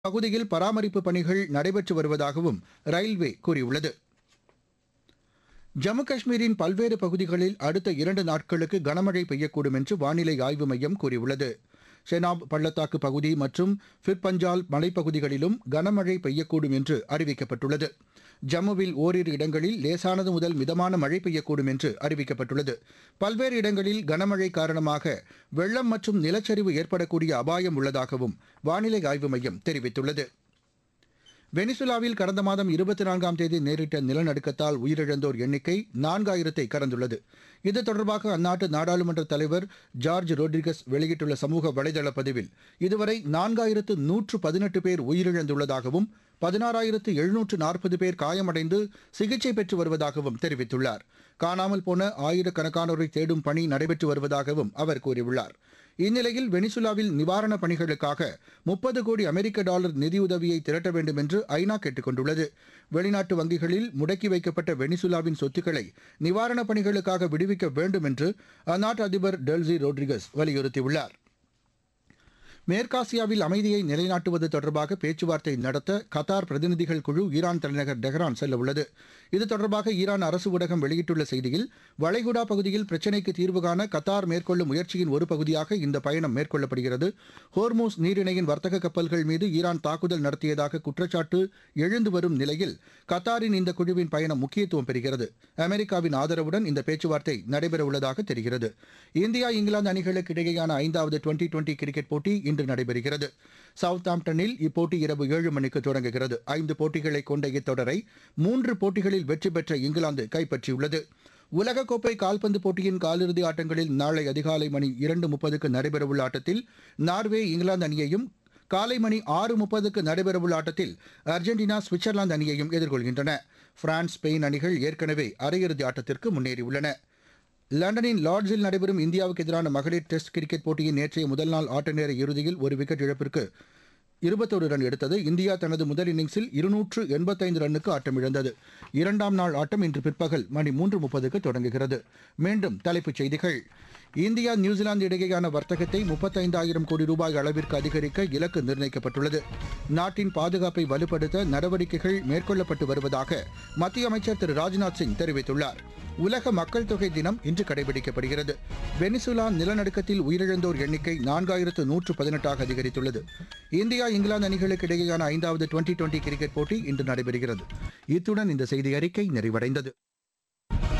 பகுதியில் பராமரிப்பு பணிகள் நடைபெற்று வருவதாகவும் ரயில்வே கூறியுள்ளது ஜம்மு காஷ்மீரின் பல்வேறு பகுதிகளில் அடுத்த இரண்டு நாட்களுக்கு கனமழை பெய்யக்கூடும் என்று வானிலை ஆய்வு மையம் கூறியுள்ளது ஷெனாப் பள்ளத்தாக்கு பகுதி மற்றும் ஃபிர்பஞ்சால் மலைப்பகுதிகளிலும் கனமழை பெய்யக்கூடும் என்று அறிவிக்கப்பட்டுள்ளது ஜம்முவில் ஓரிரு இடங்களில் லேசானது முதல் மிதமான மழை பெய்யக்கூடும் என்று அறிவிக்கப்பட்டுள்ளது பல்வேறு இடங்களில் கனமழை காரணமாக வெள்ளம் மற்றும் நிலச்சரிவு ஏற்படக்கூடிய அபாயம் உள்ளதாகவும் வானிலை ஆய்வு மையம் தெரிவித்துள்ளது வெனிசுலாவில் கடந்த மாதம் இருபத்தி நான்காம் தேதி நேரிட்ட நிலநடுக்கத்தால் உயிரிழந்தோர் எண்ணிக்கை நான்காயிரத்தை கடந்துள்ளது இது தொடர்பாக அந்நாட்டு நாடாளுமன்ற தலைவர் ஜார்ஜ் ரோட்ரிகஸ் வெளியிட்டுள்ள சமூக வலைதள பதிவில் இதுவரை நான்காயிரத்து நூற்று பதினெட்டு பேர் உயிரிழந்துள்ளதாகவும் பதினாறாயிரத்து எழுநூற்று நாற்பது பேர் காயமடைந்து சிகிச்சை பெற்று வருவதாகவும் தெரிவித்துள்ளார் காணாமல் போன ஆயிரக்கணக்கானோரை தேடும் பணி நடைபெற்று வருவதாகவும் அவர் கூறியுள்ளார் இந்நிலையில் வெனிசுலாவில் நிவாரணப் பணிகளுக்காக முப்பது கோடி அமெரிக்க டாலர் நிதியுதவியை திரட்ட வேண்டும் என்று ஐநா கேட்டுக் கொண்டுள்ளது வெளிநாட்டு வங்கிகளில் முடக்கி வைக்கப்பட்ட வெனிசுலாவின் சொத்துக்களை நிவாரணப் பணிகளுக்காக விடுவிக்க வேண்டும் என்று அந்நாட்டு அதிபர் டெல்சி ரோட்ரிகஸ் வலியுறுத்தியுள்ளார் மேற்காசியாவில் அமைதியை நிலைநாட்டுவது தொடர்பாக பேச்சுவார்த்தை நடத்த கத்தார் பிரதிநிதிகள் குழு ஈரான் தலைநகர் டெஹ்ரான் செல்ல உள்ளது இது தொடர்பாக ஈரான் அரசு ஊடகம் வெளியிட்டுள்ள செய்தியில் வளைகுடா பகுதியில் பிரச்சினைக்கு தீர்வு காண கத்தார் மேற்கொள்ளும் முயற்சியின் ஒரு பகுதியாக இந்த பயணம் மேற்கொள்ளப்படுகிறது ஹோர்மூஸ் நீரிணையின் வர்த்தக கப்பல்கள் மீது ஈரான் தாக்குதல் நடத்தியதாக குற்றச்சாட்டு எழுந்து வரும் நிலையில் கத்தாரின் இந்த குழுவின் பயணம் முக்கியத்துவம் பெறுகிறது அமெரிக்காவின் ஆதரவுடன் இந்த பேச்சுவார்த்தை நடைபெறவுள்ளதாக தெரிகிறது இந்தியா இங்கிலாந்து அணிகளுக்கு இடையேயான ஐந்தாவது டுவெண்டி டுவெண்டி கிரிக்கெட் போட்டி இன்று நடைபெறுகிறது சவுத்தாம்ப்டனில் இப்போட்டி இரவு ஏழு மணிக்கு தொடங்குகிறது ஐந்து போட்டிகளை கொண்ட இத்தொடரை மூன்று போட்டிகளில் வெற்றி பெற்ற இங்கிலாந்து கைப்பற்றியுள்ளது உலகக்கோப்பை கால்பந்து போட்டியின் காலிறுதி ஆட்டங்களில் நாளை அதிகாலை மணி இரண்டு முப்பதுக்கு நடைபெறவுள்ள ஆட்டத்தில் நார்வே இங்கிலாந்து அணியையும் காலை மணி ஆறு முப்பதுக்கு நடைபெறவுள்ள ஆட்டத்தில் அர்ஜென்டினா சுவிட்சர்லாந்து அணியையும் எதிர்கொள்கின்றன பிரான்ஸ் ஸ்பெயின் அணிகள் ஏற்கனவே அரையிறுதி ஆட்டத்திற்கு முன்னேறியுள்ளன லண்டனின் லார்ட்ஸில் நடைபெறும் இந்தியாவுக்கு எதிரான மகளிர் டெஸ்ட் கிரிக்கெட் போட்டியின் நேற்றைய முதல் நாள் ஆட்ட நேர இறுதியில் ஒரு விக்கெட் இழப்பிற்கு இருபத்தோரு ரன் எடுத்தது இந்தியா தனது முதல் இன்னிங்ஸில் இருநூற்று எண்பத்தைந்து ரன்னுக்கு ஆட்டமிழந்தது இரண்டாம் நாள் ஆட்டம் இன்று பிற்பகல் மணி மூன்று முப்பதுக்கு தொடங்குகிறது மீண்டும் தலைப்புச் செய்திகள் இந்தியா நியூசிலாந்து இடையேயான வர்த்தகத்தை முப்பத்தைந்தாயிரம் கோடி ரூபாய் அளவிற்கு அதிகரிக்க இலக்கு நிர்ணயிக்கப்பட்டுள்ளது நாட்டின் பாதுகாப்பை வலுப்படுத்த நடவடிக்கைகள் மேற்கொள்ளப்பட்டு வருவதாக மத்திய அமைச்சர் திரு ராஜ்நாத் சிங் தெரிவித்துள்ளார் உலக மக்கள் தொகை தினம் இன்று கடைபிடிக்கப்படுகிறது வெனிசுலா நிலநடுக்கத்தில் உயிரிழந்தோர் எண்ணிக்கை நான்காயிரத்து நூற்று பதினெட்டாக அதிகரித்துள்ளது இந்தியா இங்கிலாந்து அணிகளுக்கு இடையேயான ஐந்தாவது டுவெண்டி டுவெண்டி கிரிக்கெட் போட்டி இன்று நடைபெறுகிறது இத்துடன் இந்த செய்தி அறிக்கை நிறைவடைந்தது